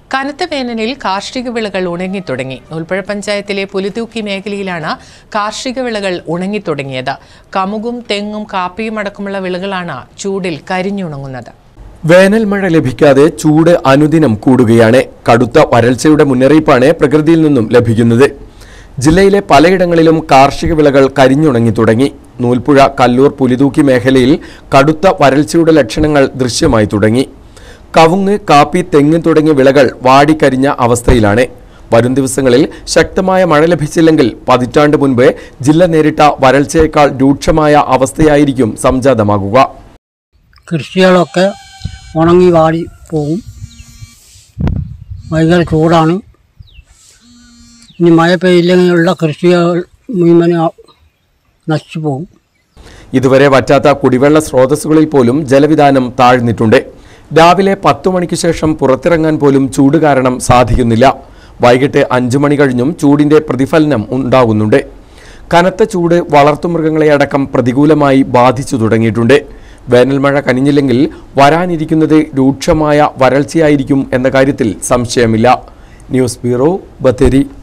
കനത്ത വേനലിൽ കാർഷിക വിളകൾ ഉണങ്ങിത്തുടങ്ങി ഉൾപ്പുഴ പഞ്ചായത്തിലെ പുലിതൂക്കി മേഖലയിലാണ് കാർഷിക വിളകൾ ഉണങ്ങിത്തുടങ്ങിയത് കമുകും തെങ്ങും കാപ്പിയും അടക്കമുള്ള വിളകളാണ് ചൂടിൽ കരിഞ്ഞുണങ്ങുന്നത് വേനൽ മഴ ലഭിക്കാതെ ചൂട് അനുദിനം കൂടുകയാണ് കടുത്ത വരൾച്ചയുടെ മുന്നറിയിപ്പാണ് പ്രകൃതിയിൽ നിന്നും ലഭിക്കുന്നത് ജില്ലയിലെ പലയിടങ്ങളിലും കാർഷിക വിളകൾ കരിഞ്ഞുണങ്ങി തുടങ്ങി നൂൽപ്പുഴ കല്ലൂർ പുലിതൂക്കി മേഖലയിൽ കടുത്ത വരൾച്ചയുടെ ലക്ഷണങ്ങൾ ദൃശ്യമായി തുടങ്ങി കവുങ്ങ് കാപ്പി തെങ്ങ് തുടങ്ങിയ വിളകൾ വാടിക്കരിഞ്ഞ അവസ്ഥയിലാണ് വരും ദിവസങ്ങളിൽ ശക്തമായ മഴ ലഭിച്ചില്ലെങ്കിൽ പതിറ്റാണ്ട് മുൻപ് ജില്ല നേരിട്ട വരൾച്ചയേക്കാൾ രൂക്ഷമായ അവസ്ഥയായിരിക്കും സംജാതമാകുക കൃഷികളൊക്കെ ഉണങ്ങി വാടി പോകും ഭയങ്കര ചൂടാണ് ഇനി മഴ പെയ്യില്ലെങ്കിലുള്ള കൃഷികൾ മുഴുവൻ നശിച്ചു പോകും ഇതുവരെ വറ്റാത്ത കുടിവെള്ള സ്രോതസ്സുകളിൽ പോലും ജലവിധാനം താഴ്ന്നിട്ടുണ്ട് രാവിലെ പത്തു മണിക്ക് ശേഷം പുറത്തിറങ്ങാൻ പോലും ചൂട് കാരണം സാധിക്കുന്നില്ല വൈകിട്ട് അഞ്ചു മണി കഴിഞ്ഞും ചൂടിന്റെ പ്രതിഫലനം ഉണ്ടാകുന്നുണ്ട് കനത്ത ചൂട് വളർത്തുമൃഗങ്ങളെ അടക്കം പ്രതികൂലമായി ബാധിച്ചു തുടങ്ങിയിട്ടുണ്ട് വേനൽമഴ കനിഞ്ഞില്ലെങ്കിൽ വരാനിരിക്കുന്നത് രൂക്ഷമായ വരൾച്ചയായിരിക്കും എന്ന കാര്യത്തിൽ സംശയമില്ല ന്യൂസ് ബ്യൂറോ ബത്തേരി